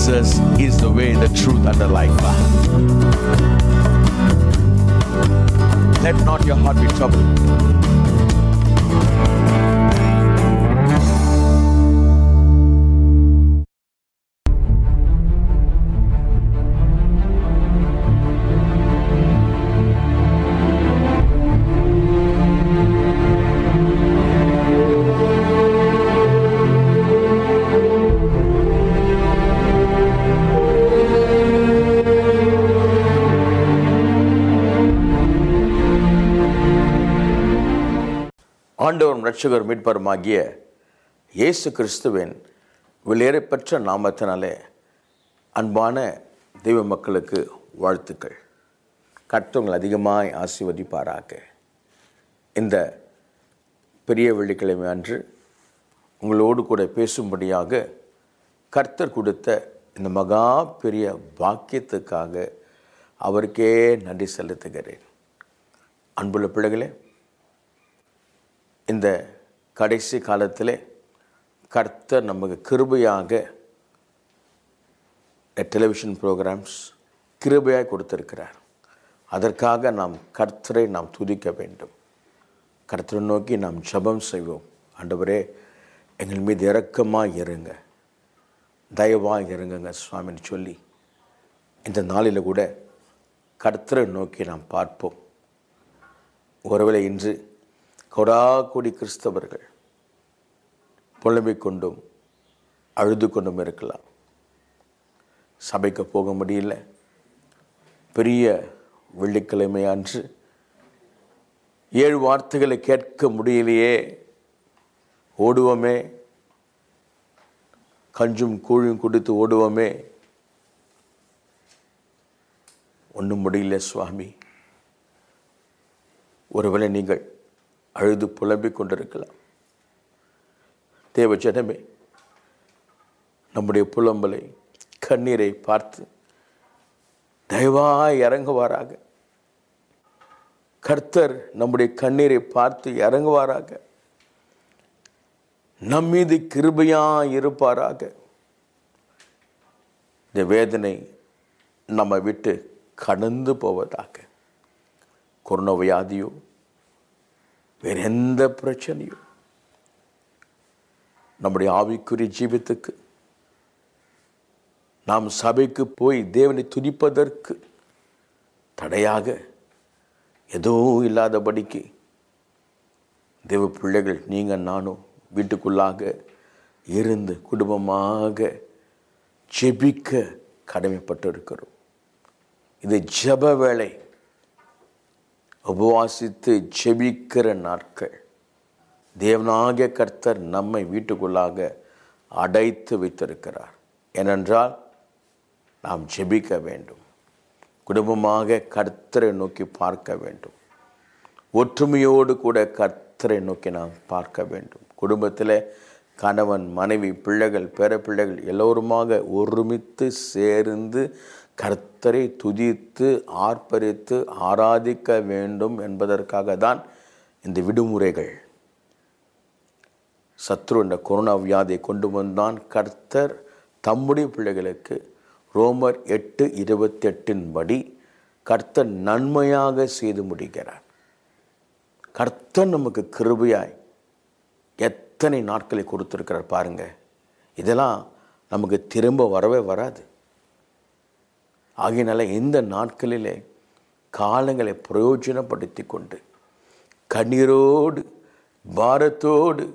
Jesus is the way, the truth, and the life. Let not your heart be troubled. ஆண்டவரும் இரட்சகர் மீட்பருமாகிய இயேசு கிறிஸ்துவின் வெளியேறப்பெற்ற நாமத்தினாலே அன்பான தெய்வ மக்களுக்கு வாழ்த்துக்கள் கர்த்தவங்கள் அதிகமாய் ஆசீர்வதிப்பாராக இந்த பெரிய வெள்ளிக்கிழமை அன்று உங்களோடு கூட பேசும்படியாக கர்த்தர் கொடுத்த இந்த மகா பெரிய பாக்கியத்துக்காக அவருக்கே நன்றி செலுத்துகிறேன் அன்புள்ள பிள்ளைகளே இந்த கடைசி காலத்திலே கர்த்தர் நமக்கு கிருபையாக டெலிவிஷன் ப்ரோக்ராம்ஸ் கிருபையாக கொடுத்திருக்கிறார் அதற்காக நாம் கர்த்தரை நாம் துதிக்க வேண்டும் கர்த்தரை நோக்கி நாம் ஜெபம் செய்வோம் ஆண்டவரே எங்கள் மீது இரக்கமாக இருங்க தயவாக இருங்கங்க சுவாமின்னு சொல்லி இந்த நாளில் கூட கர்த்தரை நோக்கி நாம் பார்ப்போம் ஒருவேளை இன்று கொடா கொடி கிறிஸ்தவர்கள் புலம்பிக் கொண்டும் அழுது கொண்டும் இருக்கலாம் சபைக்கு போக முடியல பெரிய வெள்ளிக்கிழமை அன்று ஏழு வார்த்தைகளை கேட்க முடியலையே ஓடுவோமே கஞ்சும் கூழும் கொடுத்து ஓடுவோமே ஒன்றும் முடியல சுவாமி ஒருவேளை நீங்கள் அழுது புலம்பிக் கொண்டிருக்கலாம் தேவ ஜனமே நம்முடைய புலம்பலை கண்ணீரை பார்த்து தயவாய் இறங்குவாராக கர்த்தர் நம்முடைய கண்ணீரை பார்த்து இறங்குவாராக நம் மீது கிருபையாய் இருப்பாராக இந்த வேதனை நம்ம விட்டு கடந்து போவதாக கொரோனா வியாதியோ வேற எந்த பிரச்சனையும் நம்முடைய ஆவிக்குரிய ஜீவித்துக்கு நாம் சபைக்கு போய் தேவனை துதிப்பதற்கு தடையாக எதுவும் இல்லாதபடிக்கு தேவ பிள்ளைகள் நீங்கள் நானும் வீட்டுக்குள்ளாக இருந்து குடும்பமாக ஜெபிக்க கடமைப்பட்டு இருக்கிறோம் இது ஜெப வேலை உபவாசித்து ஜெபிக்கிற நாட்கள் தேவனாகிய கர்த்தர் நம்மை வீட்டுக்குள்ளாக அடைத்து வைத்திருக்கிறார் ஏனென்றால் நாம் ஜெபிக்க வேண்டும் குடும்பமாக கர்த்தரை நோக்கி பார்க்க வேண்டும் ஒற்றுமையோடு கூட கர்த்தரை நோக்கி நாம் பார்க்க வேண்டும் குடும்பத்தில் கணவன் மனைவி பிள்ளைகள் பேர பிள்ளைகள் எல்லோருமாக ஒருமித்து சேர்ந்து கர்த்தரை துதித்து ஆர்ப்பரித்து ஆராதிக்க வேண்டும் என்பதற்காக தான் இந்த விடுமுறைகள் சத்ரு என்ற கொரோனா வியாதியை கொண்டு வந்தான் கர்த்தர் தம்முடைய பிள்ளைகளுக்கு ரோமர் எட்டு இருபத்தெட்டின் படி கர்த்தர் நன்மையாக செய்து முடிக்கிறார் கர்த்தர் நமக்கு கிருபையாய் எத்தனை நாட்களை கொடுத்துருக்கிறார் பாருங்க இதெல்லாம் நமக்கு திரும்ப வரவே வராது ஆகையினால இந்த நாட்களிலே காலங்களை பிரயோஜனப்படுத்தி கொண்டு கண்ணீரோடு பாரத்தோடு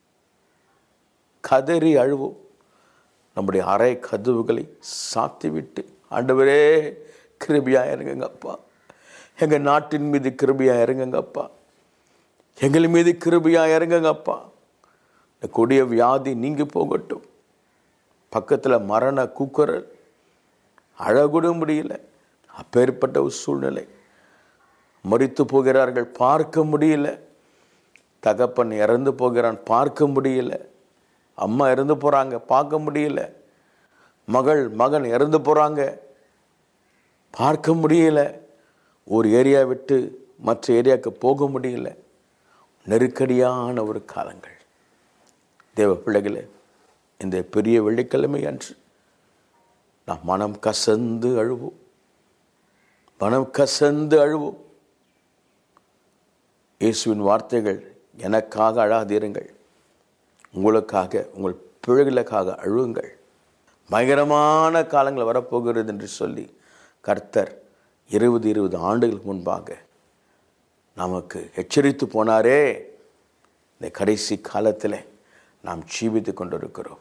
கதறி அழுவோம் நம்முடைய அறை கதவுகளை சாத்திவிட்டு ஆண்டவரே கிருபியா இறங்குங்கப்பா எங்கள் நாட்டின் மீது கிருபியா இறங்குங்கப்பா எங்கள் மீது கிருபியா இறங்குங்கப்பா இந்த கொடிய வியாதி நீங்கி போகட்டும் பக்கத்தில் மரண கூக்குரல் அழக்கூட முடியல அப்பேற்பட்ட ஒரு சூழ்நிலை மறித்து போகிறார்கள் பார்க்க முடியல தகப்பன் இறந்து போகிறான் பார்க்க முடியல அம்மா இறந்து போகிறாங்க பார்க்க முடியல மகள் மகன் இறந்து போகிறாங்க பார்க்க முடியல ஒரு ஏரியா விட்டு மற்ற ஏரியாவுக்கு போக முடியல நெருக்கடியான ஒரு காலங்கள் தேவ பிள்ளைகளே இந்த பெரிய வெள்ளிக்கிழமை அன்று நாம் மனம் கசந்து அழுவோம் மனம் கசந்து அழுவோம் இயேசுவின் வார்த்தைகள் எனக்காக அழாதீருங்கள் உங்களுக்காக உங்கள் பிழைகளுக்காக அழுவுங்கள் பயங்கரமான காலங்கள் வரப்போகிறது என்று சொல்லி கர்த்தர் இருபது இருபது ஆண்டுகளுக்கு முன்பாக நமக்கு எச்சரித்து போனாரே இந்த கடைசி காலத்தில் நாம் ஜீவித்து கொண்டிருக்கிறோம்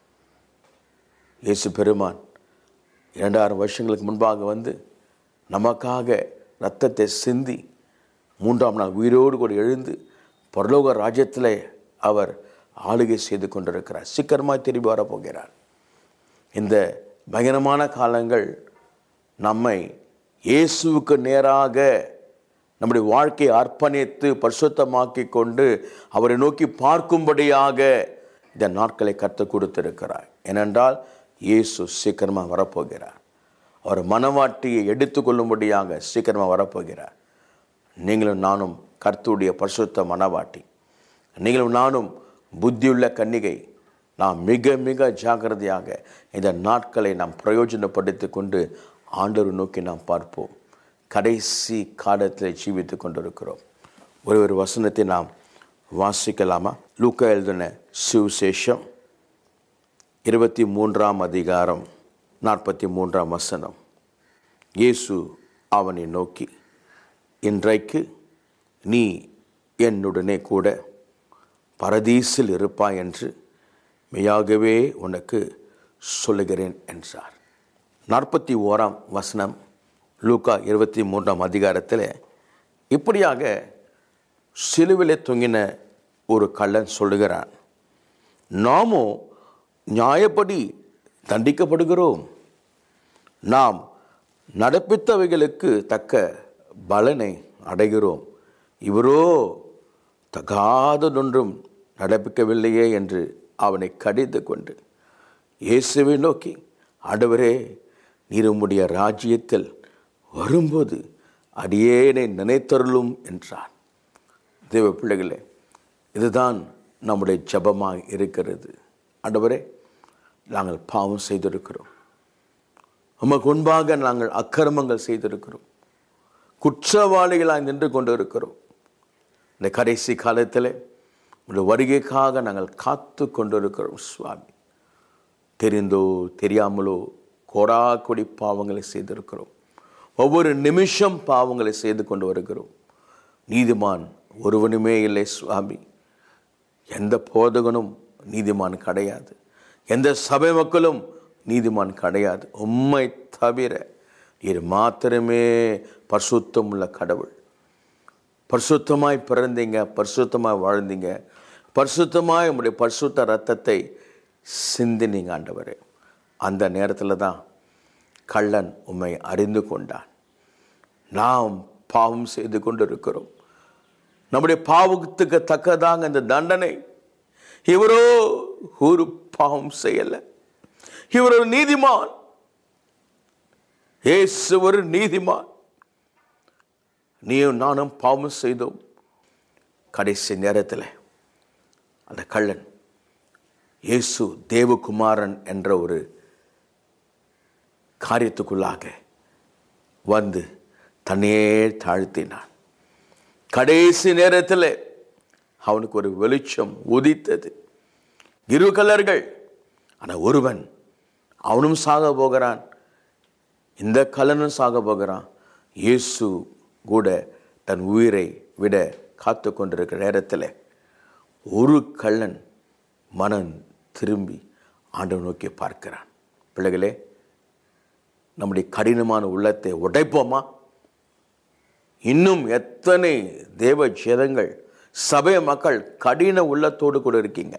இயேசு பெருமான் இரண்டாயிரம் வருஷங்களுக்கு முன்பாக வந்து நமக்காக இரத்தத்தை சிந்தி மூன்றாம் நாள் உயிரோடு கூட எழுந்து பரலோக ராஜ்யத்தில் அவர் ஆளுகை செய்து கொண்டிருக்கிறார் சீக்கிரமாக திரும்பி வரப்போகிறார் இந்த பயங்கரமான காலங்கள் நம்மை இயேசுவுக்கு நேராக நம்முடைய வாழ்க்கையை அர்ப்பணித்து பரிசுத்தமாக்கி கொண்டு அவரை நோக்கி பார்க்கும்படியாக இந்த நாட்களை கற்றுக் கொடுத்திருக்கிறார் ஏனென்றால் இயேசு சீக்கிரமாக வரப்போகிறார் அவர் மனவாட்டியை எடுத்துக்கொள்ளும்படியாக சீக்கிரமாக வரப்போகிறார் நீங்களும் நானும் கர்த்தருடைய பரிசுத்த மனவாட்டி நீங்களும் நானும் புத்தியுள்ள கன்னிகை நாம் மிக மிக ஜாக்கிரதையாக இந்த நாட்களை நாம் பிரயோஜனப்படுத்தி கொண்டு ஆண்டவர் நோக்கி நாம் பார்ப்போம் கடைசி காலத்தில் ஜீவித்து கொண்டிருக்கிறோம் ஒரு ஒரு வசனத்தை நாம் வாசிக்கலாமா லூக்கா எழுதின சுவிசேஷம் இருபத்தி மூன்றாம் அதிகாரம் நாற்பத்தி மூன்றாம் வசனம் இயேசு அவனை நோக்கி இன்றைக்கு நீ என்னுடனே கூட பரதீசில் இருப்பாய் என்று மெய்யாகவே உனக்கு சொல்லுகிறேன் என்றார் நாற்பத்தி ஓராம் வசனம் லூக்கா இருபத்தி மூன்றாம் அதிகாரத்தில் இப்படியாக சிலுவிலே தொங்கின ஒரு கள்ளன் சொல்லுகிறான் நாமோ நியாயப்படி தண்டிக்கப்படுகிறோம் நாம் நடப்பித்தவைகளுக்கு தக்க பலனை அடைகிறோம் இவரோ தகாததொன்றும் நடப்பிக்கவில்லையே என்று அவனை கடிந்து கொண்டு இயேசுவை நோக்கி ஆண்டவரே நீர் உம்முடைய ராஜ்யத்தில் வரும்போது அடியேனை நினைத்தருளும் என்றான் தேவ பிள்ளைகளே இதுதான் நம்முடைய ஜபமாக இருக்கிறது ஆண்டவரே நாங்கள் பாவம் செய்திருக்கிறோம் உமக்கு முன்பாக நாங்கள் அக்கிரமங்கள் செய்திருக்கிறோம் குற்றவாளிகளாக நின்று கொண்டு இருக்கிறோம் இந்த கடைசி காலத்தில் உங்களுடைய வருகைக்காக நாங்கள் காத்து கொண்டிருக்கிறோம் சுவாமி தெரிந்தோ தெரியாமலோ கோடா கொடி பாவங்களை செய்திருக்கிறோம் ஒவ்வொரு நிமிஷம் பாவங்களை செய்து கொண்டு வருகிறோம் நீதிமான் ஒருவனுமே இல்லை சுவாமி எந்த போதகனும் நீதிமான் கிடையாது எந்த சபை மக்களும் நீதிமான் கிடையாது உம்மை தவிர நீர் மாத்திரமே பரிசுத்தம் உள்ள கடவுள் பரிசுத்தமாய் பிறந்தீங்க பரிசுத்தமாய் வாழ்ந்தீங்க பரிசுத்தமாய் உங்களுடைய பரிசுத்த ரத்தத்தை சிந்தினீங்க ஆண்டவரே அந்த நேரத்தில் தான் கள்ளன் உம்மை அறிந்து கொண்டான் நாம் பாவம் செய்து கொண்டு இருக்கிறோம் நம்முடைய பாவத்துக்கு தக்கதாங்க இந்த தண்டனை இவரோ ஒரு பாவம் செய்யல இவர் ஒரு நீதிமான் ஏசு ஒரு நீதிமான் நீயும் நானும் பாவம் செய்தோம் கடைசி நேரத்தில் அந்த கள்ளன் இயேசு தேவகுமாரன் என்ற ஒரு காரியத்துக்குள்ளாக வந்து தன்னையே தாழ்த்தினான் கடைசி நேரத்தில் அவனுக்கு ஒரு வெளிச்சம் உதித்தது இரு கலர்கள் ஆனால் ஒருவன் அவனும் சாக போகிறான் இந்த கலனும் சாக போகிறான் இயேசு கூட தன் உயிரை விட காத்து கொண்டிருக்கிற நேரத்தில் ஒரு கள்ளன் மனம் திரும்பி ஆண்டவர் நோக்கி பார்க்கிறான் பிள்ளைகளே நம்முடைய கடினமான உள்ளத்தை உடைப்போமா இன்னும் எத்தனை தேவ ஜெதங்கள் சபை மக்கள் கடின உள்ளத்தோடு கூட இருக்கீங்க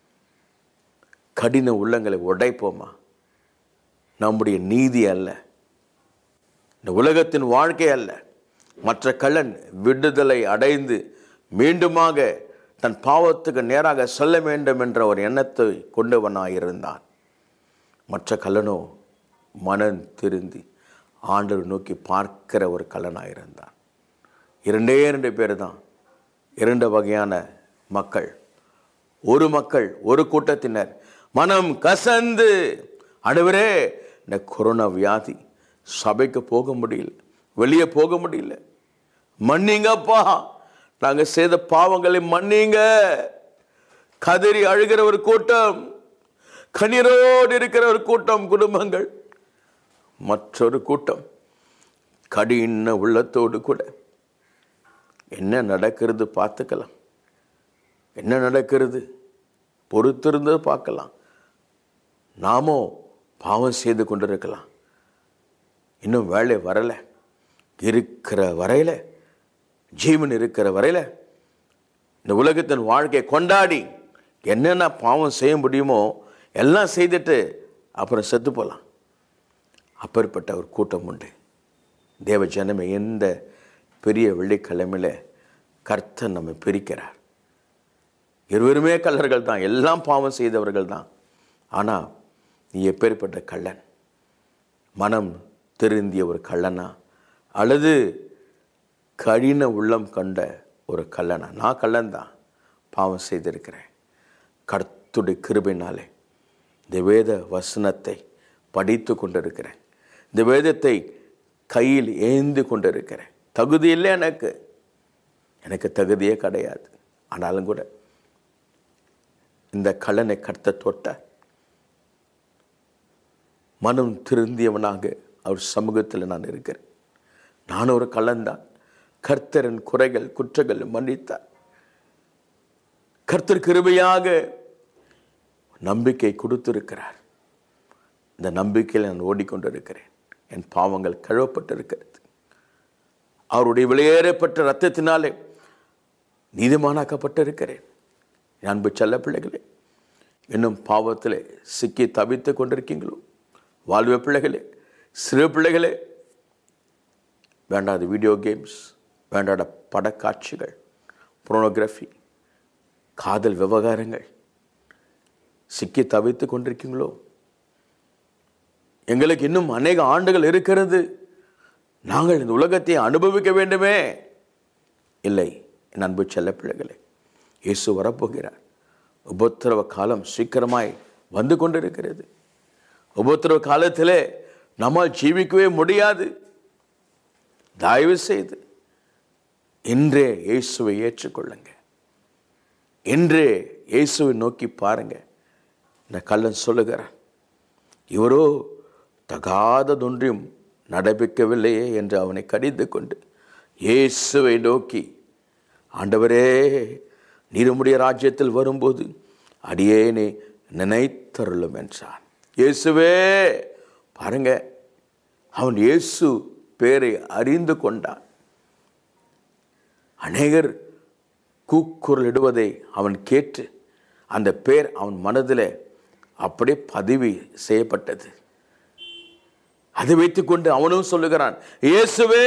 கடின உள்ளங்களை உடைப்போமா நம்முடைய நீதி அல்ல இந்த உலகத்தின் வாழ்க்கை அல்ல மற்ற கள்ளன் விடுதலை அடைந்து மீண்டுமாக தன் பாவத்துக்கு நேராக செல்ல வேண்டும் என்ற ஒரு எண்ணத்தை கொண்டவனாயிருந்தான் மற்ற கள்ளனோ மனம் திருந்தி ஆண்டவர் நோக்கி பார்க்கிற ஒரு கள்ளனாயிருந்தான் இரண்டே இரண்டு பேர் தான் இரண்டு வகையான மக்கள் ஒரு மக்கள் ஒரு கூட்டத்தினர் மனம் கசந்து அடுவரே இந்த கொரோனா வியாதி சபைக்கு போக முடியல வெளியே போக முடியல மன்னிங்கப்பா நாங்கள் செய்த பாவங்களை மன்னிங்க கதறி அழுகிற ஒரு கூட்டம் கண்ணீரோடு இருக்கிற ஒரு கூட்டம் குடும்பங்கள் மற்றொரு கூட்டம் கடின உள்ளத்தோடு கூட என்ன நடக்கிறது பார்த்துக்கலாம் என்ன நடக்கிறது பொறுத்திருந்து பார்க்கலாம் நாமோ பாவம் செய்து கொண்டிருக்கலாம் இன்னும் வேலை வரலை இருக்கிற வரையில் ஜீவன் இருக்கிற வரையில் இந்த உலகத்தின் வாழ்க்கையை கொண்டாடி என்னென்ன பாவம் செய்ய முடியுமோ எல்லாம் செய்துட்டு அப்புறம் செத்து போகலாம் அப்பேற்பட்ட ஒரு கூட்டம் உண்டு தேவ ஜனமே எந்த பெரிய வெள்ளிக்கிழமையில் கர்த்தர் நம்மை பிரிக்கிறார் இருவருமே கல்லர்கள் தான் எல்லாம் பாவம் செய்தவர்கள் தான் ஆனால் நீ எப்பேற்பட்ட கள்ளன் மனம் திருந்திய ஒரு கள்ளனா அல்லது கடின உள்ளம் கண்ட ஒரு கள்ளனா நான் கள்ளன் தான் பாவம் செய்திருக்கிறேன் கர்த்துடைய கிருபினாலே இந்த வேத வசனத்தை படித்து கொண்டிருக்கிறேன் இந்த வேதத்தை கையில் ஏந்தி கொண்டிருக்கிறேன் தகுதி இல்லை எனக்கு எனக்கு தகுதியே கிடையாது ஆனாலும் கூட இந்த கள்ளனை கர்த்த தொட்ட மனம் திருந்தியவனாக அவர் சமூகத்தில் நான் இருக்கிறேன் நான் ஒரு கள்ளன்தான் கர்த்தரின் குறைகள் குற்றங்கள் மன்னித்தார் கர்த்தர் கிருபையாக நம்பிக்கை கொடுத்திருக்கிறார் இந்த நம்பிக்கையில் நான் ஓடிக்கொண்டிருக்கிறேன் என் பாவங்கள் கழுவப்பட்டிருக்கிறது அவருடைய வெளியேறப்பட்ட ரத்தத்தினாலே நீதிமானாக்கப்பட்டிருக்கிறேன் என் அன்பு செல்ல பிள்ளைகளே இன்னும் பாவத்தில் சிக்கி தவித்து கொண்டிருக்கீங்களோ வாழ்வ பிள்ளைகளே சிறு பிள்ளைகளே வேண்டாத வீடியோ கேம்ஸ் வேண்டாத படக்காட்சிகள் புரோனோகிராஃபி காதல் விவகாரங்கள் சிக்கி தவித்து கொண்டிருக்கீங்களோ எங்களுக்கு இன்னும் அநேக ஆண்டுகள் இருக்கிறது நாங்கள் இந்த உலகத்தை அனுபவிக்க வேண்டுமே இல்லை என் அன்பு செல்ல பிள்ளைகளே இயேசு வரப்போகிறார் உபத்திரவ காலம் சீக்கிரமாய் வந்து கொண்டிருக்கிறது உபத்திரவ காலத்திலே நம்மால் ஜீவிக்கவே முடியாது தயவு செய்து இன்றே இயேசுவை ஏற்றுக்கொள்ளுங்க இன்றே இயேசுவை நோக்கி பாருங்க இந்த கள்ளன் சொல்லுகிறான் இவரோ தகாததொன்றையும் நடப்பிக்கவில்லையே என்று அவனை கடிந்து கொண்டு இயேசுவை நோக்கி ஆண்டவரே நீருமுடைய ராஜ்யத்தில் வரும்போது அடியேனே நினைத்தருளும் என்றான் இயேசுவே பாருங்க அவன் இயேசு பேரை அறிந்து கொண்டான் அநேகர் கூக்குரலிடுவதை அவன் கேட்டு அந்த பேர் அவன் மனதில் அப்படியே பதிவு செய்யப்பட்டது அதை வைத்துக்கொண்டு அவனும் சொல்லுகிறான் இயேசுவே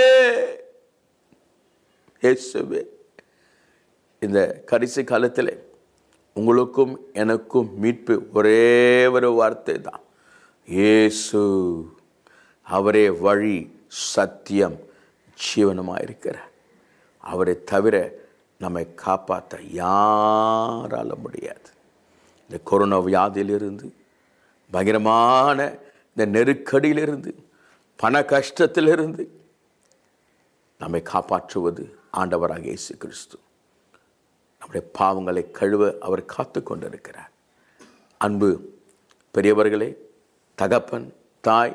இயேசுவே இந்த கடைசி காலத்தில் உங்களுக்கும் எனக்கும் மீட்பு ஒரே ஒரு வார்த்தை தான் இயேசு அவரே வழி சத்தியம் ஜீவனமாக இருக்கிறார் அவரை தவிர நம்மை காப்பாற்ற யாரால முடியாது இந்த கொரோனா வியாதியிலிருந்து பயங்கரமான இந்த நெருக்கடியிலிருந்து பண கஷ்டத்திலிருந்து நம்மை காப்பாற்றுவது ஆண்டவராக இயேசு கிறிஸ்து நம்முடைய பாவங்களை கழுவ அவர் காத்து கொண்டிருக்கிறார் அன்பு பெரியவர்களே தகப்பன் தாய்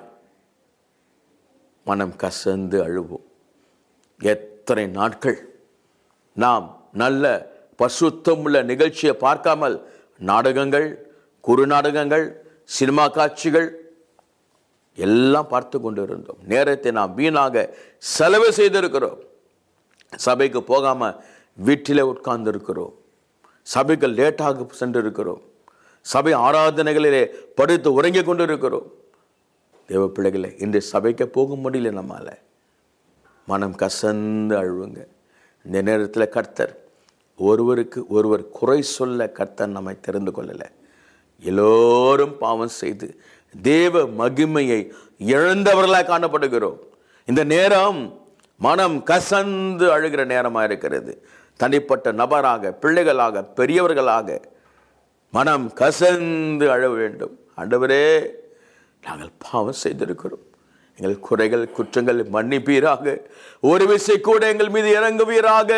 மனம் கசந்து அழுவோம் எத்தனை நாட்கள் நாம் நல்ல பசுத்தமுள்ள நிகழ்ச்சியை பார்க்காமல் நாடகங்கள் குறு நாடகங்கள் சினிமா காட்சிகள் எல்லாம் பார்த்து கொண்டு இருந்தோம் நேரத்தை நாம் வீணாக செலவு செய்திருக்கிறோம் சபைக்கு போகாம வீட்டிலே உட்கார்ந்து இருக்கிறோம் சபைக்கு லேட்டாக சென்று இருக்கிறோம் சபை ஆராதனைகளிலே படுத்து உறங்கிக் கொண்டு இருக்கிறோம் தேவ பிள்ளைகளே இன்று சபைக்கு போக முடியல நம்மால மனம் கசந்து அழுவுங்க இந்த நேரத்தில் கர்த்தர் ஒருவருக்கு ஒருவர் குறை சொல்ல கர்த்தர் நம்மை தெரிந்து கொள்ளலை எல்லோரும் பாவம் செய்து தேவ மகிமையை இழந்தவர்களாக காணப்படுகிறோம் இந்த நேரம் மனம் கசந்து அழுகிற நேரமாக இருக்கிறது தனிப்பட்ட நபராக பிள்ளைகளாக பெரியவர்களாக மனம் கசந்து அழ வேண்டும் ஆண்டவரே நாங்கள் பாவம் செய்திருக்கிறோம் எங்கள் குறைகள் குற்றங்கள் மன்னிப்பீராக ஒரு விசை கூட எங்கள் மீது இறங்குவீராக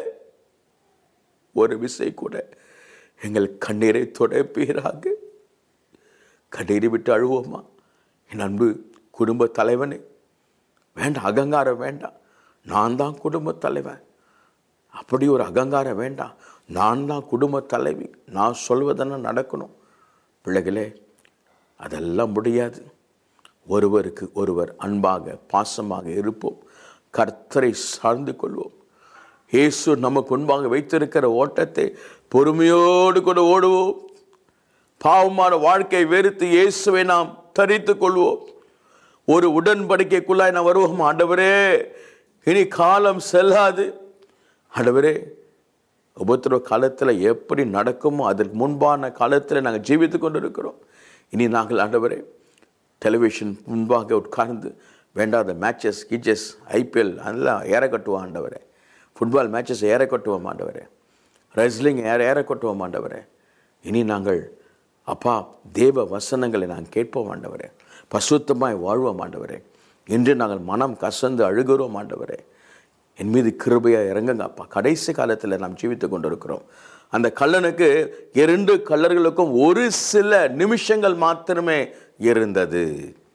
ஒரு விசை கூட எங்கள் கண்ணீரை துடைப்பீராக கண்ணீரை விட்டு அழுவோமா என் அன்பு குடும்ப தலைவனே வேண்டாம் அகங்காரம் வேண்டாம் நான் தான் குடும்ப தலைவன் அப்படி ஒரு அகங்காரம் வேண்டாம் நான் தான் குடும்ப தலைவி நான் சொல்வதென்ன நடக்கணும் பிள்ளைகளே அதெல்லாம் முடியாது ஒருவருக்கு ஒருவர் அன்பாக பாசமாக இருப்போம் கர்த்தரை சார்ந்து கொள்வோம் இயேசு நமக்கு முன்பாக வைத்திருக்கிற ஓட்டத்தை பொறுமையோடு கூட ஓடுவோம் பாவமான வாழ்க்கை வெறுத்து இயேசுவை நாம் தரித்து கொள்வோம் ஒரு உடன்படிக்கைக்குள்ளாய் நான் வருவோம் ஆண்டவரே இனி காலம் செல்லாது ஆண்டவரே உபத்திரவ காலத்தில் எப்படி நடக்குமோ அதற்கு முன்பான காலத்தில் நாங்கள் ஜீவித்து கொண்டு இருக்கிறோம் இனி நாங்கள் ஆண்டவரே டெலிவிஷன் முன்பாக உட்கார்ந்து வேண்டாத மேட்சஸ் கீச்சஸ் ஐபிஎல் அதெல்லாம் ஏற கட்டுவோம் ஆண்டவரே ஃபுட்பால் மேட்சஸ் ஏற கட்டுவோம் ஆண்டவரே ரெஸ்லிங் ஏற ஏற கட்டுவோம் ஆண்டவரே இனி நாங்கள் அப்பா தேவ வசனங்களை நாங்கள் கேட்போம் ஆண்டவரே பசுத்தமாய் வாழ்வோம் ஆண்டவரே இன்று நாங்கள் மனம் கசந்து அழுகிறோம் ஆண்டவரே என் மீது கிருபையாக இறங்குங்க அப்பா கடைசி காலத்தில் நாம் ஜீவித்து கொண்டிருக்கிறோம் அந்த கல்லனுக்கு இரண்டு கல்லர்களுக்கும் ஒரு சில நிமிஷங்கள் மாத்திரமே இருந்தது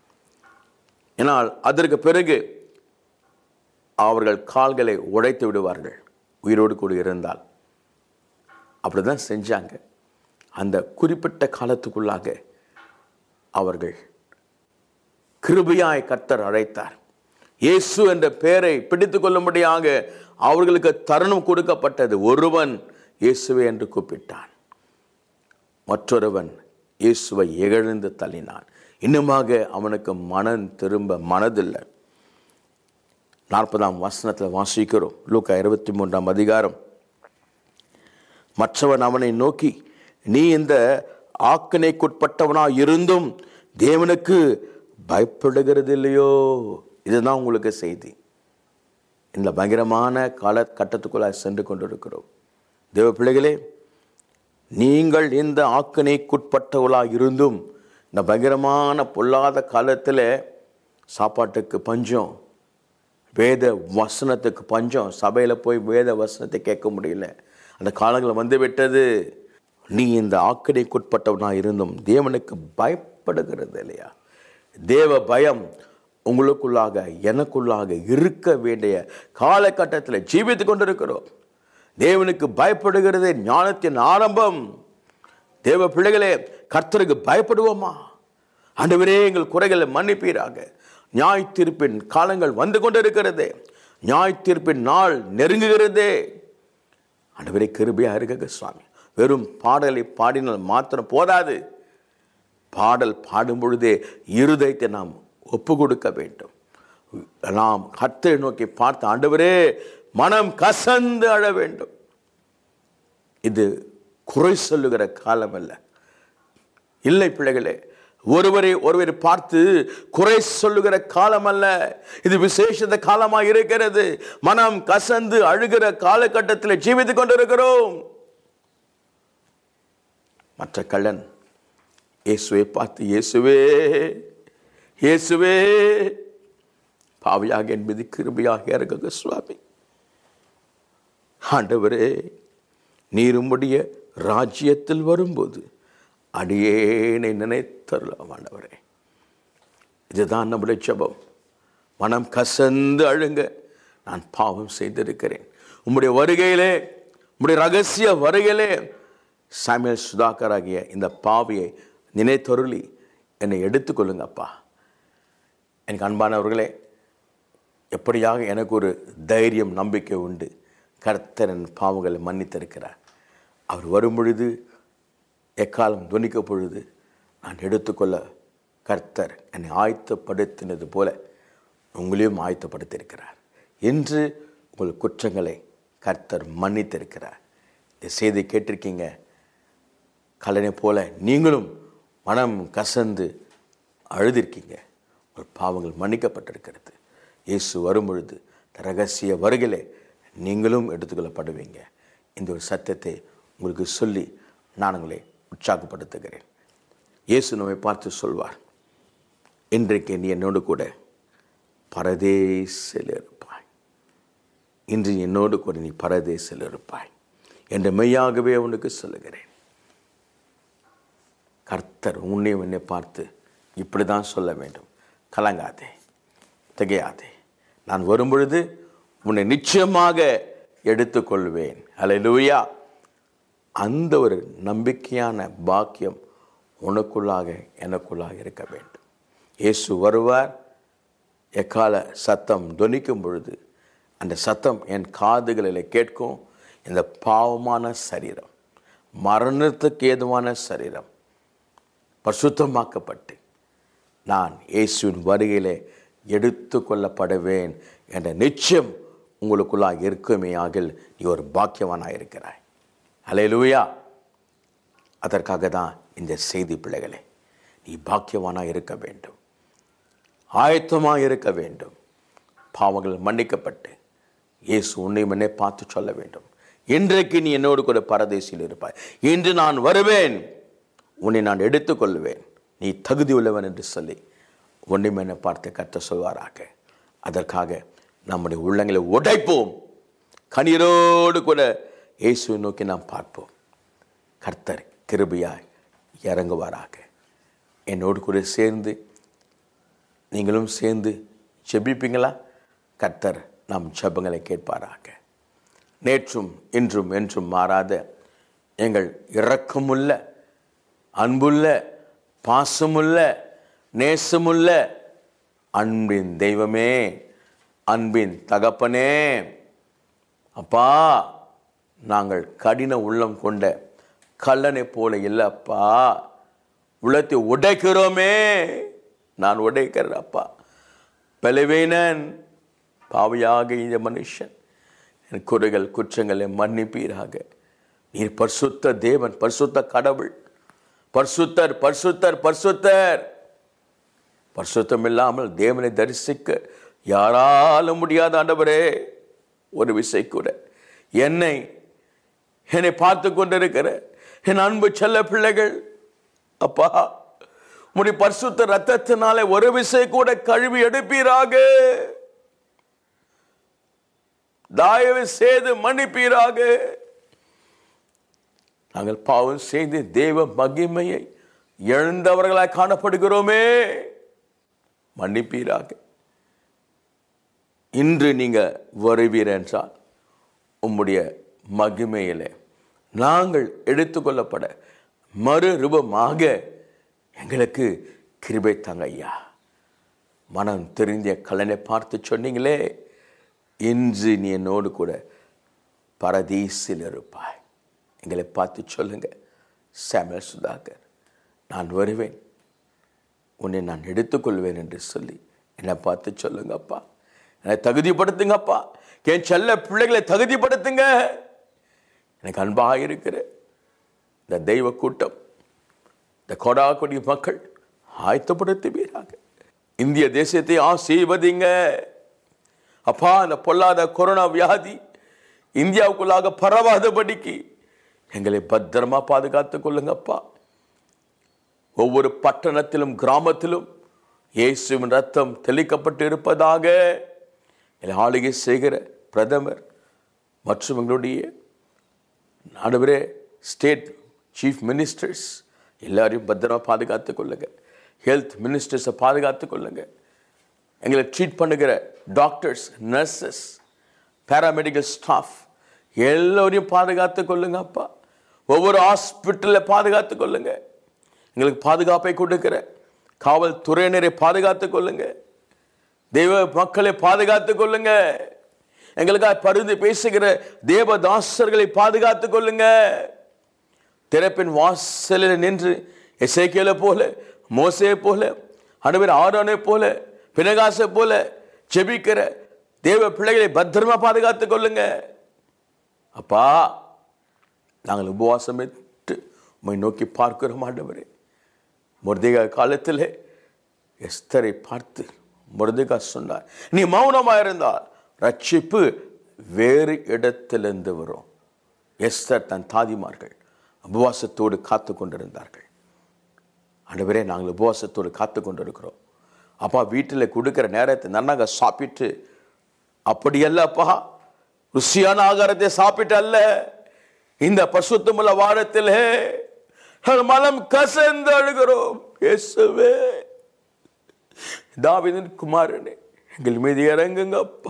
ஏனால் அதற்கு பிறகு அவர்கள் கால்களை உடைத்து விடுவார்கள் உயிரோடு கூட இருந்தால் அப்படிதான் செஞ்சாங்க அந்த குறிப்பிட்ட காலத்துக்குள்ளாக அவர்கள் கிருபையாய் கர்த்தர் அழைத்தார் இயேசு என்ற பெயரை பிடித்து கொள்ளும்படியாக அவர்களுக்கு தருணம் கொடுக்கப்பட்டது ஒருவன் இயேசுவை என்று கூப்பிட்டான் மற்றொருவன் இயேசுவை இகழ்ந்து தள்ளினான் இன்னுமாக அவனுக்கு மனம் திரும்ப மனதில்லை நாற்பதாம் வசனத்தில் வாசிக்கிறோம் லூக்கா இருபத்தி மூன்றாம் அதிகாரம் மற்றவன் அவனை நோக்கி நீ இந்த ஆக்கனைக்குட்பட்டவனா இருந்தும் தேவனுக்கு பயப்படுகிறது இல்லையோ இதுதான் உங்களுக்கு செய்தி இந்த பயங்கரமான காலகட்டத்துக்குள்ளாக சென்று கொண்டிருக்கிறோம் தேவ பிள்ளைகளே நீங்கள் இந்த ஆக்கனைக்குட்பட்டவளாக இருந்தும் இந்த பயங்கரமான பொல்லாத காலத்தில் சாப்பாட்டுக்கு பஞ்சம் வேத வசனத்துக்கு பஞ்சம் சபையில் போய் வேத வசனத்தை கேட்க முடியல அந்த காலங்கள் வந்து விட்டது நீ இந்த ஆக்கடைக்குட்பட்டவனாக இருந்தும் தேவனுக்கு பயப்படுகிறது இல்லையா தேவ பயம் உங்களுக்குள்ளாக எனக்குள்ளாக இருக்க வேண்டிய காலகட்டத்தில் ஜீவித்து கொண்டிருக்கிறோம் தேவனுக்கு பயப்படுகிறதே ஞானத்தின் ஆரம்பம் தேவ பிள்ளைகளே கர்த்தருக்கு பயப்படுவோமா ஆண்டவரே எங்கள் குறைகளை மன்னிப்பீராக நியாய தீர்ப்பின் காலங்கள் வந்து கொண்டிருக்கிறதே நியாய தீர்ப்பின் நாள் நெருங்குகிறதே ஆண்டவரே கிருபையா இருக்க சுவாமி வெறும் பாடலை பாடினால் மாத்திரம் போதாது பாடல் பாடும் பொழுதே இருதயத்தை நாம் ஒப்பு கொடுக்க வேண்டும் நாம் கர்த்தரை நோக்கி பார்த்து ஆண்டவரே மனம் கசந்து அழ வேண்டும் இது குறை சொல்லுகிற காலம் அல்ல இல்லை பிள்ளைகளே ஒருவரை ஒருவரை பார்த்து குறை சொல்லுகிற காலம் அல்ல இது விசேஷத காலமா இருக்கிறது மனம் கசந்து அழுகிற காலகட்டத்தில் ஜீவித்துக் கொண்டிருக்கிறோம் மற்ற கள்ளன் இயேசுவை பார்த்து இயேசுவே இயேசுவே பாவியாக என்பது கிருபையாக இறங்குங்க சுவாமி ஆண்டவரே நீருமுடைய ராஜ்யத்தில் வரும்போது அடியேனை நினைத்தரலாம் ஆண்டவரே இதுதான் நம்முடைய ஜெபம் மனம் கசந்து அழுங்க நான் பாவம் செய்திருக்கிறேன் உம்முடைய வருகையிலே உம்முடைய ரகசிய வருகையிலே சாமியல் சுதாகர் ஆகிய இந்த பாவியை நினைத்தொருளி என்னை எடுத்துக்கொள்ளுங்கப்பா எனக்கு அன்பானவர்களே எப்படியாக எனக்கு ஒரு தைரியம் நம்பிக்கை உண்டு கர்த்தர் என் பாவங்களை மன்னித்திருக்கிறார் அவர் வரும் பொழுது எக்காலம் துணிக்க பொழுது நான் எடுத்துக்கொள்ள கர்த்தர் என்னை ஆயத்தப்படுத்தினது போல உங்களையும் ஆயத்தப்படுத்தியிருக்கிறார் என்று உங்கள் குற்றங்களை கர்த்தர் மன்னித்திருக்கிறார் இந்த செய்தி கேட்டிருக்கீங்க கல்லனை போல நீங்களும் மனம் கசந்து அழுதிருக்கீங்க உங்கள் பாவங்கள் மன்னிக்கப்பட்டிருக்கிறது இயேசு வரும் பொழுது இந்த ரகசிய வருகிலே நீங்களும் எடுத்துக்கொள்ளப்படுவீங்க இந்த ஒரு சத்தியத்தை உங்களுக்கு சொல்லி நான் உங்களை உற்சாகப்படுத்துகிறேன் இயேசு நம்மை பார்த்து சொல்வார் இன்றைக்கு நீ என்னோடு கூட பரதேசில் இருப்பாய் இன்று என்னோடு கூட நீ பரதேசில் இருப்பாய் என்று மெய்யாகவே உனக்கு சொல்லுகிறேன் கர்த்தர் உன்னையும் என்னை பார்த்து இப்படி தான் சொல்ல வேண்டும் கலங்காதே திகையாதே நான் வரும்பொழுது உன்னை நிச்சயமாக எடுத்துக்கொள்வேன் அல்லேலூயா அந்த ஒரு நம்பிக்கையான பாக்கியம் உனக்குள்ளாக எனக்குள்ளாக இருக்க வேண்டும் இயேசு வருவார் எக்கால சத்தம் தொனிக்கும் பொழுது அந்த சத்தம் என் காதுகளில் கேட்கும் இந்த பாவமான சரீரம் மரணத்துக்கு ஏதுவான சரீரம் பரிசுத்தமாக்கப்பட்டு நான் இயேசுவின் வருகையிலே எடுத்து கொள்ளப்படுவேன் என்ற நிச்சயம் உங்களுக்குள்ளாக இருக்குமே ஆகில் நீ ஒரு பாக்கியவானாக இருக்கிறாய் அலையலூயா அதற்காக தான் இந்த செய்தி பிள்ளைகளே நீ பாக்கியவானாக இருக்க வேண்டும் ஆயத்தமாக இருக்க வேண்டும் பாவங்கள் மன்னிக்கப்பட்டு இயேசு உன்னை முன்னே பார்த்து சொல்ல வேண்டும் இன்றைக்கு நீ என்னோடு கூட பரதேசியில் இருப்பாய் இன்று நான் வருவேன் உன்னை நான் எடுத்துக்கொள்வேன் நீ தகுதி உள்ளவன் என்று சொல்லி உன்னை என்னை பார்த்து கற்று சொல்வாராக அதற்காக நம்முடைய உள்ளங்களை உடைப்போம் கண்ணீரோடு கூட இயேசுவை நோக்கி நாம் பார்ப்போம் கர்த்தர் கிருபையாய் இறங்குவாராக என்னோடு கூட சேர்ந்து நீங்களும் சேர்ந்து ஜெபிப்பீங்களா கர்த்தர் நம் ஜெபங்களை கேட்பாராக நேற்றும் இன்றும் என்றும் மாறாத எங்கள் இரக்கமுள்ள அன்புள்ள பாசமுள்ள நேசமுள்ள அன்பின் தெய்வமே அன்பின் தகப்பனே அப்பா நாங்கள் கடின உள்ளம் கொண்ட கல்லனை போல இல்லப்பா உள்ளத்தை உடைக்கிறோமே நான் உடைக்கிறேன் அப்பா பலவீனன் பாவியாக இந்த மனுஷன் என் குறைகள் குற்றங்களை மன்னிப்பீராக நீர் பரிசுத்த தேவன் பரிசுத்த கடவுள் பரிசுத்தர் பரிசுத்தர் பரிசுத்தர் பரிசுத்தம் இல்லாமல் தேவனை தரிசிக்க யாராலும் முடியாத ஆண்டவரே ஒரு விசை கூட என்னை என்னை பார்த்து கொண்டிருக்கிற என் அன்பு செல்ல பிள்ளைகள் அப்பா உடைய பரிசுத்த ரத்தத்தினாலே ஒரு விசை கூட கழுவி எடுப்பீராக தயவு செய்து மன்னிப்பீராக நாங்கள் பாவம் செய்து தேவ மகிமையை இழந்தவர்களாய் காணப்படுகிறோமே மன்னிப்பீராக இன்று நீங்க வருவீர் என்றால் உம்முடைய மகிமையிலே நாங்கள் எடுத்துக்கொள்ளப்பட மறு ரூபமாக எங்களுக்கு கிருபை தாங்க ஐயா மனம் தெரிஞ்ச கலனை பார்த்து சொன்னீங்களே இன்று நீ என்னோடு கூட பரதீசில் இருப்பாய் எங்களை பார்த்து சொல்லுங்க சாமுவேல் சுதாகர் நான் வருவேன் உன்னை நான் எடுத்துக்கொள்வேன் என்று சொல்லி என்னை பார்த்து சொல்லுங்கப்பா என்னை தகுதிப்படுத்துங்கப்பா என் செல்ல பிள்ளைகளை தகுதிப்படுத்துங்க எனக்கு அன்பாக இருக்கிற இந்த தெய்வ கூட்டம் இந்த கொடா கொடி மக்கள் ஆயத்தப்படுத்துவீராக இந்திய தேசத்தை ஆசீர்வதிங்க அப்பா இந்த பொல்லாத கொரோனா வியாதி இந்தியாவுக்குள்ளாக பரவாதபடிக்கு எங்களை பத்திரமா பாதுகாத்துக் கொள்ளுங்கப்பா ஒவ்வொரு பட்டணத்திலும் கிராமத்திலும் இயேசுவின் ரத்தம் தெளிக்கப்பட்டு இருப்பதாக என்னை ஆளுகை செய்கிற பிரதமர் மற்றும் எங்களுடைய நடுவரே ஸ்டேட் சீஃப் மினிஸ்டர்ஸ் எல்லாரையும் பத்திரமா பாதுகாத்துக் கொள்ளுங்க ஹெல்த் மினிஸ்டர்ஸை பாதுகாத்துக் கொள்ளுங்க எங்களை ட்ரீட் பண்ணுகிற டாக்டர்ஸ் நர்சஸ் பேராமெடிக்கல் ஸ்டாஃப் எல்லோரையும் பாதுகாத்து கொள்ளுங்க அப்பா ஒவ்வொரு ஹாஸ்பிட்டலில் பாதுகாத்து கொள்ளுங்க எங்களுக்கு பாதுகாப்பை கொடுக்கிற காவல்துறையினரை பாதுகாத்து கொள்ளுங்க தெய்வ மக்களை பாதுகாத்து கொள்ளுங்க எங்களுக்காக பருந்து பேசுகிற தேவதாசர்களை பாதுகாத்து கொள்ளுங்க திறப்பின் வாசலில் நின்று எசேக்கியலை போல மோசே போல அனுபர் ஆரோனை போல பினகாசை போல ஜெபிக்கிற தேவ பிள்ளைகளை பத்திரமா பாதுகாத்துக் கொள்ளுங்க அப்பா நாங்கள் உபவாசமிட்டு உம்மை நோக்கி பார்க்கிறோம் ஆண்டவரே முருதிகா காலத்தில் எஸ்தரை பார்த்து முருதிகா சொன்னார் நீ மௌனமாக இருந்தால் ரட்சிப்பு வேறு இடத்திலிருந்து வரும் எஸ்தர் தன் தாதிமார்கள் உபவாசத்தோடு காத்து கொண்டிருந்தார்கள் ஆண்டவரே நாங்கள் உபவாசத்தோடு காத்து கொண்டிருக்கிறோம் அப்பா வீட்டில் கொடுக்குற நேரத்தை நன்னாங்க சாப்பிட்டு அப்படியல்ல அப்பா ருசியான ஆகாரத்தை சாப்பிட்டு அல்ல இந்த பசுத்தமுள்ள வாரத்திலே மனம் கசந்து அழுகிறோம் இயேசுவே தாவிதன் குமாரனே எங்கள் மீது இறங்குங்க அப்பா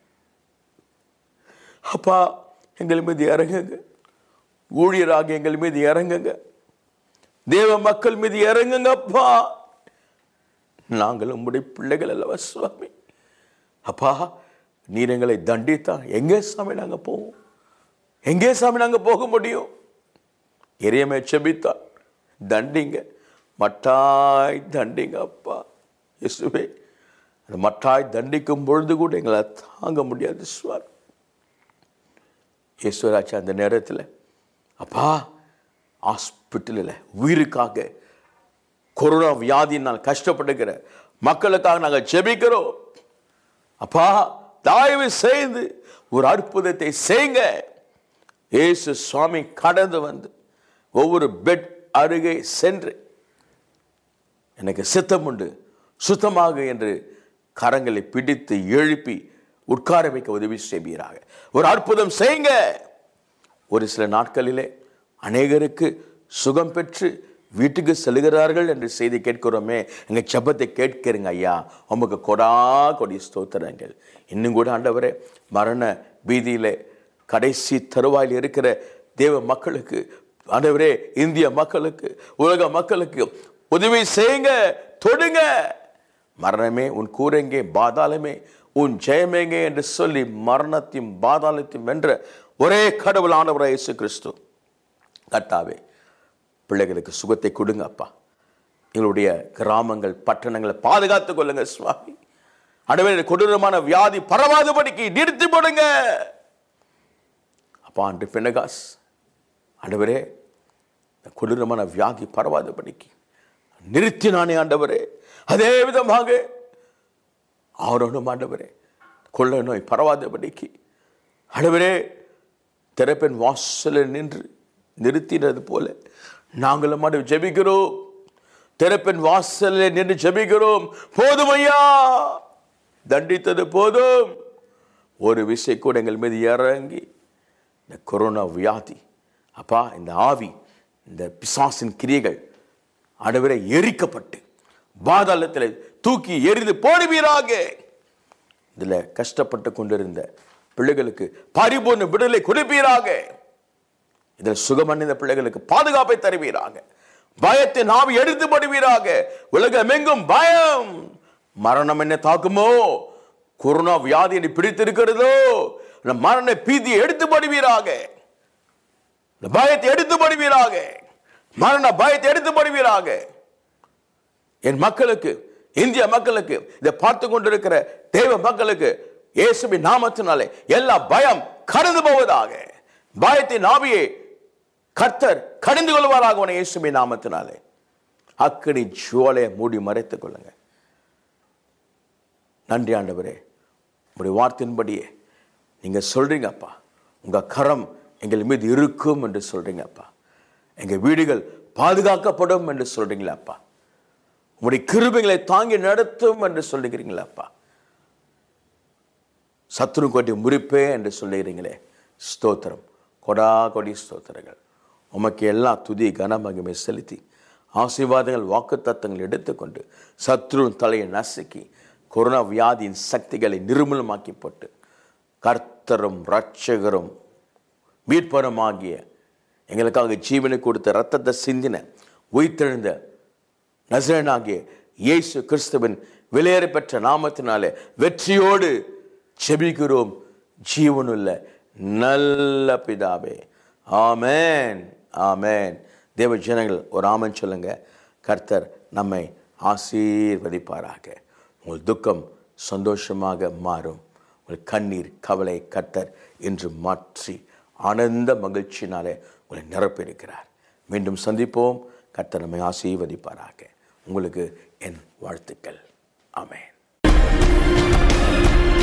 அப்பா எங்கள் மீது இறங்குங்க ஊழியராக எங்கள் மீது இறங்குங்க தேவ மக்கள் மீது இறங்குங்க அப்பா நாங்கள் உம்முடைய பிள்ளைகள் அல்லவா சுவாமி அப்பா நீர் எங்களை தண்டித்தான் எங்கே சாமி நாங்கள் போவோம் எங்கே சாமி நாங்கள் போக முடியும் இறையமை செபித்தான் தண்டிங்க மட்டாய் தண்டிங்க அப்பா இயேசுவே அந்த மட்டாய் தண்டிக்கும் பொழுது கூட எங்களை தாங்க முடியாது சுவாமி ஈஸ்வராட்சி அந்த நேரத்தில் அப்பா ஹாஸ்பிட்டலில் உயிருக்காக கொரோனா வியாதியினால் கஷ்டப்படுகிற மக்களுக்காக நாங்கள் ஜெபிக்கிறோம் அப்பா தயவு செய்து ஒரு அற்புதத்தை செய்யுங்க இயேசு சுவாமி கடந்து வந்து ஒவ்வொரு பெட் அருகே சென்று எனக்கு சித்தம் உண்டு சுத்தமாக என்று கரங்களை பிடித்து எழுப்பி உட்கார வைக்க உதவி செய்வீராக ஒரு அற்புதம் செய்யுங்க ஒரு சில நாட்களிலே அநேகருக்கு சுகம் பெற்று வீட்டுக்கு செல்கிறார்கள் என்று செய்தி கேட்கிறோமே எங்க ஜெபத்தை கேட்கிறீங்க ஐயா உமக்கு கொடா கொடி ஸ்தோத்திரங்கள் இன்னும் கூட ஆண்டவரே மரண பீதியிலே கடைசி தருவாயில் இருக்கிற தேவ மக்களுக்கு ஆண்டவரே இந்திய மக்களுக்கு உலக மக்களுக்கு உதவி செய்யுங்க தொடுங்க மரணமே உன் கூரெங்கே பாதாளமே உன் ஜெயமேங்கே என்று சொல்லி மரணத்தையும் பாதாளத்தையும் வென்ற ஒரே கடவுள் ஆண்டவராக இயேசு கிறிஸ்து கர்த்தாவே பிள்ளைகளுக்கு சுகத்தை கொடுங்க அப்பா எங்களுடைய கிராமங்கள் பட்டணங்களை பாதுகாத்துக் கொள்ளுங்க சுவாமி அடவே கொடூரமான வியாதி பரவாதபடிக்கு நிறுத்தி போடுங்க அப்பா அன்று பெண்ணகாஸ் ஆண்டவரே இந்த கொடூரமான வியாதி பரவாதபடிக்கு நிறுத்தினானே ஆண்டவரே அதே விதமாக ஆரோனும் ஆண்டவரே கொள்ள நோய் பரவாதபடிக்கு ஆண்டவரே திறப்பின் வாசலில் நின்று நிறுத்தினது போல நாங்களும் ஆண்டு ஜெபிக்கிறோம் திறப்பின் வாசலில் நின்று ஜெபிக்கிறோம் போதும் ஐயா தண்டித்தது போதும் ஒரு விஷயம் கூட எங்கள் மீது இறங்கி இந்த கொரோனா வியாதி அப்பா இந்த ஆவி இந்த பிசாசின் கிரியைகள் அனைவரை எரிக்கப்பட்டு பாதாளத்தில் தூக்கி எரிந்து போடுவீராக இதில் கஷ்டப்பட்டு கொண்டிருந்த பிள்ளைகளுக்கு பரிபூர்ண விடுதலை கொடுப்பீராக இதில் சுகமடைந்த பிள்ளைகளுக்கு பாதுகாப்பை தருவீராக பயத்தின் ஆவி எடுத்து படுவீராக உலகமெங்கும் பயம் மரணம் என்ன தாக்குமோ கொரோனா வியாதி என்னை பிடித்திருக்கிறதோ இந்த மரண பீதியை எடுத்து படுவீராக இந்த பயத்தை எடுத்து படுவீராக மரண பயத்தை எடுத்து படுவீராக என் மக்களுக்கு இந்திய மக்களுக்கு இதை பார்த்து கொண்டிருக்கிற தேவ மக்களுக்கு இயேசுவின் நாமத்தினாலே எல்லா பயம் கடந்து போவதாக பயத்தின் ஆவியை கர்த்தர் கடிந்து கொள்வாராக உன இயேசுவின் நாமத்தினாலே அக்கடி ஜுவலையை மூடி மறைத்துக் கொள்ளுங்க நன்றி ஆண்டவரே உங்களுடைய வார்த்தையின்படியே நீங்க சொல்றீங்கப்பா உங்க கரம் எங்கள் மீது இருக்கும் என்று சொல்றீங்கப்பா எங்க வீடுகள் பாதுகாக்கப்படும் என்று சொல்றீங்களாப்பா உங்களுடைய கிருபைகளை தாங்கி நடத்தும் என்று சொல்லுகிறீங்களாப்பா சத்ரு கொட்டி முறிப்பே என்று சொல்லுகிறீங்களே ஸ்தோத்திரம் கொடா கொடி ஸ்தோத்திரங்கள் உமக்கு எல்லா துதி கனமகிமை செலுத்தி ஆசீர்வாதங்கள் வாக்குத்தத்தங்கள் எடுத்துக்கொண்டு சத்ருவின் தலையை நசுக்கி கொரோனா வியாதியின் சக்திகளை நிர்மூலமாக்கி போட்டு கர்த்தரும் ரட்சகரும் மீட்பருமாகிய எங்களுக்காக ஜீவனை கொடுத்த ரத்தத்தை சிந்தின உயிர்த்தெழுந்த நசரனாகிய இயேசு கிறிஸ்துவின் விலையேற பெற்ற நாமத்தினாலே வெற்றியோடு செபிக்கிறோம் ஜீவனுள்ள நல்ல பிதாவே ஆமென் ஆமென் தேவ ஜனங்கள் ஒரு ஆமன் சொல்லுங்க கர்த்தர் நம்மை ஆசீர்வதிப்பாராக உங்கள் துக்கம் சந்தோஷமாக மாறும் உங்கள் கண்ணீர் கவலை கர்த்தர் என்று மாற்றி ஆனந்த மகிழ்ச்சினாலே உங்களை நிரப்பியிருக்கிறார் மீண்டும் சந்திப்போம் கர்த்தர் நம்மை ஆசீர்வதிப்பாராக உங்களுக்கு என் வாழ்த்துக்கள் ஆமென்